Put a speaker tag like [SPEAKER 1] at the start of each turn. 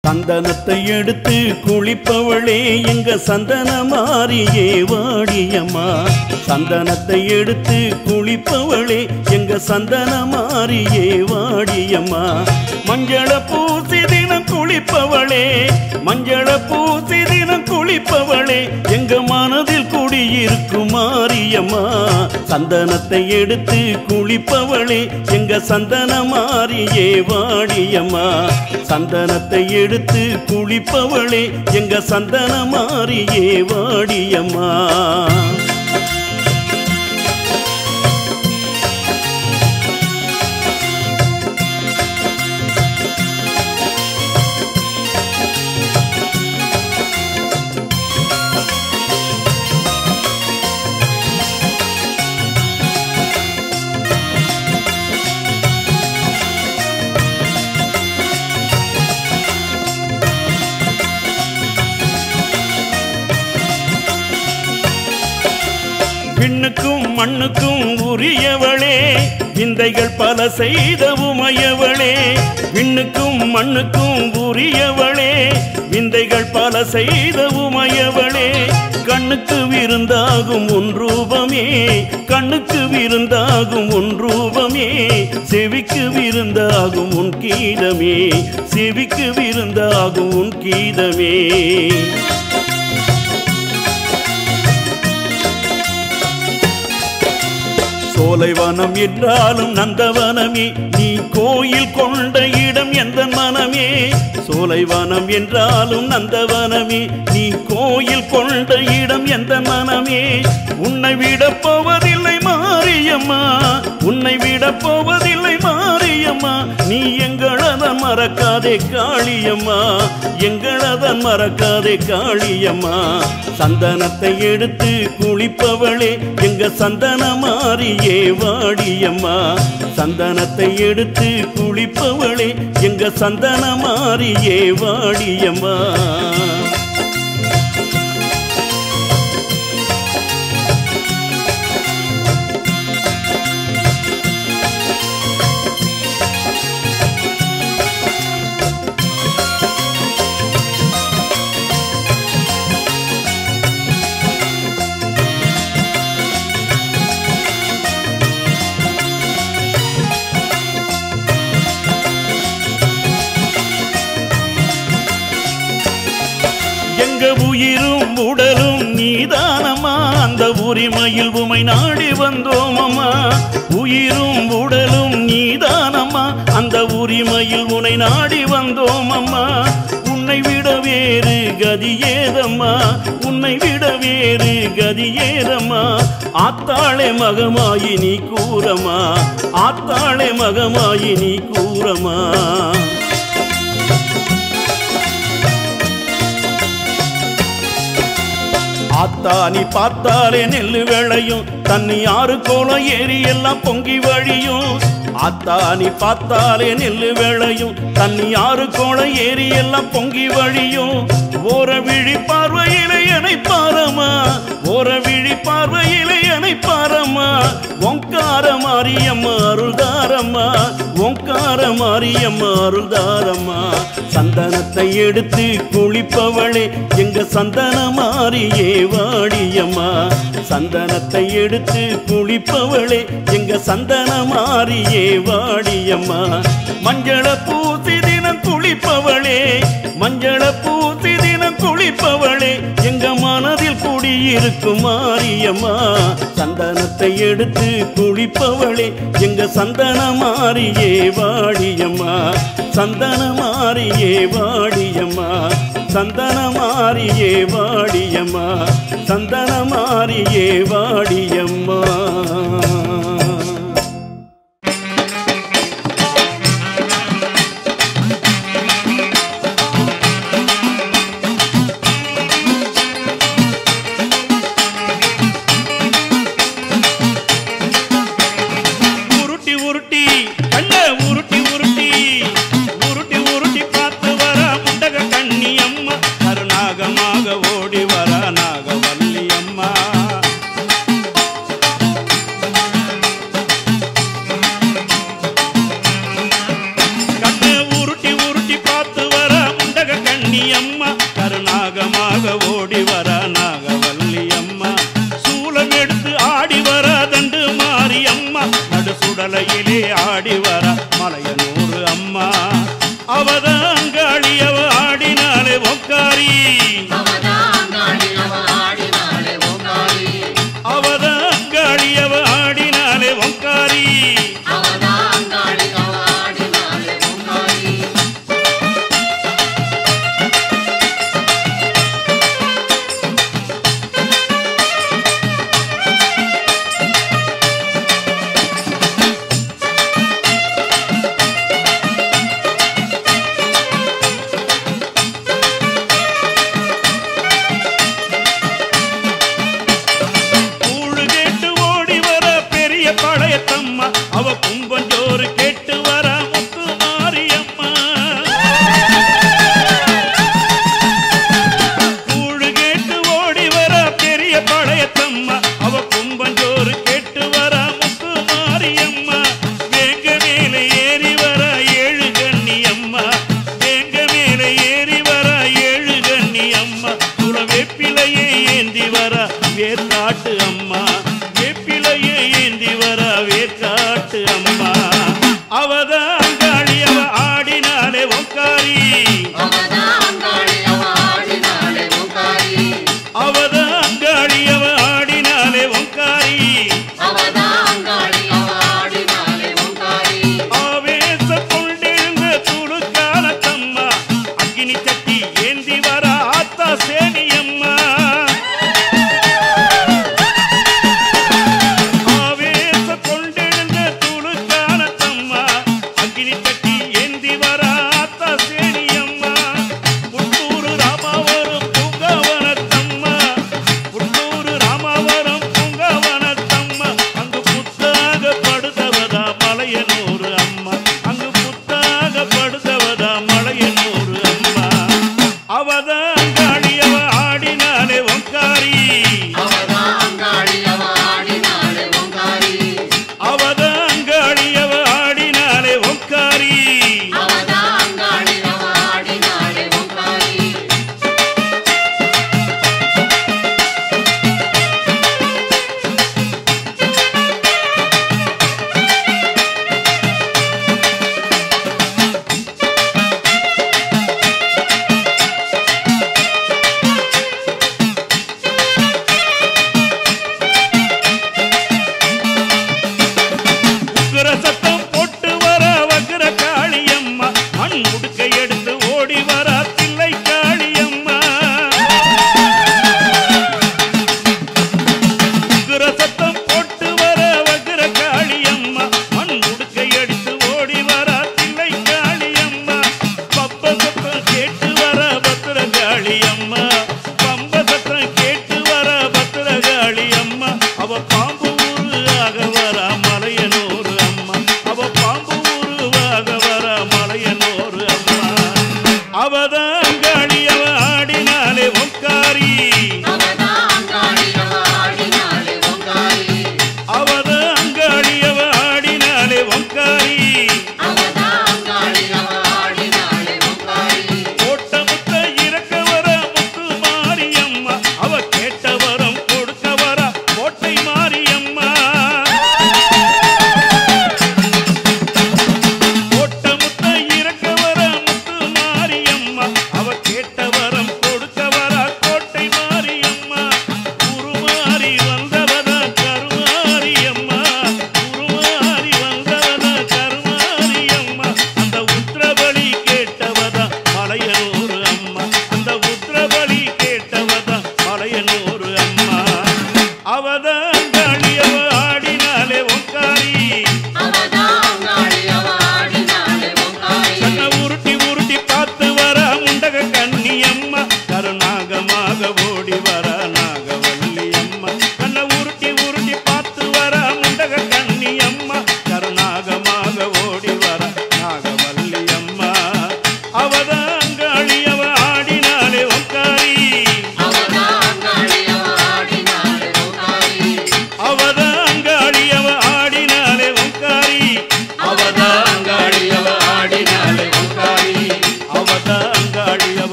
[SPEAKER 1] சந்தனத்தை எடுத்து குளிப்பவளே எங்க சந்தன மாறியே வாடியம்மா சந்தனத்தை எடுத்து குளிப்பவளே எங்க சந்தன மாறியே வாடியம்மா மஞ்சள பூசி தினம் குளிப்பவளே மஞ்சள பூசி தினம் குளிப்பவளே எங்க மனதில் குடியிருக்கும் மாரியம்மா சந்தனத்தை எடுத்து குளிப்பவளே எங்க சந்தன மாறியே வாடியம்மா சந்தனத்தை எடுத்து குளிப்பவளே எங்க சந்தன மாறியே வாடியம்மா விண்ணுக்கும் மண்ணுக்கும் உரியவளே விந்தைகள் பல செய்த உமையவளே விண்ணுக்கும் மண்ணுக்கும் உரியவளே விந்தைகள் பல செய்த உமையவளே கண்ணுக்கு விருந்தாகும் உன் ரூபமே கண்ணுக்கு விருந்தாகும் உன் ரூபமே செவிக்கு விருந்தாகும் உன் கீதமே செவிக்கு விருந்தாகும் உன் கீதமே சோலைவனம் என்றாலும் நந்தவனமே நீ கோயில் கொண்ட இடம் எந்த மனமே சோலைவனம் என்றாலும் நந்தவனமே நீ கோயில் கொண்ட இடம் எந்த மனமே உன்னை விட போவதில்லை மாரியம்மா உன்னை விட போவதில்லை மாரியம்மா நீ எங்களதன் மறக்காதே காளியம்மா எங்களதன் மறக்காதே காளியம்மா சந்தனத்தை எடுத்து குளிப்பவளே எங்க சந்தன மாறியே வாடியம்மா சந்தனத்தை எடுத்து குளிப்பவளே எங்க சந்தன மாறியே வாடியம்மா எங்க உயிரும் உடலும் நீதானம்மா அந்த உரிமையில் உமை நாடி வந்தோம் அம்மா உயிரும் உடலும் நீதானம்மா அந்த உரிமையில் உனை நாடி வந்தோம் அம்மா உன்னை விட வேறு கதி ஏதம்மா உன்னை விட வேறு கதி ஏதம்மா ஆத்தாளே மகமாயி நீ கூறமா ஆத்தாளே மகமாயி நீ கூறமா ஆத்தா நீ பார்த்தாலே நெல்லு விளையும் தண்ணி ஆறு கோலம் ஏறி எல்லாம் பொங்கி வழியும் ஆத்தா நீ பார்த்தாலே நெல்லு விளையும் தண்ணி ஆறு கோலம் ஏறி எல்லாம் பொங்கி வழியும் ஓர விழி பார்வையிலே என்னை பாரமா ஓர விழி பார்வையிலே என்னை பாரமா ஓங்கார மாரியம்மா அருள்தாரம்மா ஓங்கார மாரியம்மா அருள்தாரம்மா சந்தனத்தை எடுத்து குளிப்பவளே எங்க சந்தன மாறியே வாடியம்மா சந்தனத்தை எடுத்து குளிப்பவளே எங்க சந்தன மாறியே வாடியம்மா மஞ்சள பூசி தினம் குளிப்பவளே மஞ்சள பூசி தினம் குளிப்பவளே எங்க மனதில் குடியிருக்கும் மாரியம்மா சந்தனத்தை எடுத்து குளிப்பவளே எங்க சந்தன மாறியே வாடியம்மா சந்தன மாறியே வாடியம்மா சந்தன மாறியே வாடியம்மா சந்தன மாறியே வாடியம்மா உருட்டி உருட்டி கண்ண உருட்டி உருட்டி உருட்டி உருட்டி பார்த்து வர முண்டக கண்ணி அம்மா கருநாகமாக ஓடி வர நாகவல்லி அம்மா கண்ணி அம்மா கருநாகமாக ஓடி வர நாகவல்லி அம்மா சூலம் எடுத்து ஆடி வர தண்டு மாறி அம்மா நடு சுடலையிலே ஆடி வர மலையனூர் அம்மா அவதாங்காளி அவ ஆடினாலே ஒக்காரி அவதாங்காளி அவ ஆடினாலே ஒக்காரி கூழு கேட்டு ஓடி வர பெரிய பழையத்தம்மா அவ கும்பஞ்சோறு கேட்டு வர முத்து மாரியம்மா கூழு கேட்டு ஓடி வர பெரிய பழையத்தம்மா அவ கும்பஞ்சோறு கேட்டு வர முத்து மாரியம்மா வேங்க மேல ஏறி வர ஏழு கண்ணி அம்மா வேங்க மேல ஏறி வர ஏழு கண்ணி அம்மா குல வேப்பிலையே ஏந்தி வர வேர்காட்டு அம்மா வேப்பிலையே ஏந்தி வர வேர்காட்டு அம்மா அவதான் காளி அவ ஆடினாலே ஒக்காரி அவதான் காளி அவ ஆடினாலே ஒக்காரி ஆவேச கொண்டெழுந்த துளுக்கான தம்மா அக்கினி சக்கர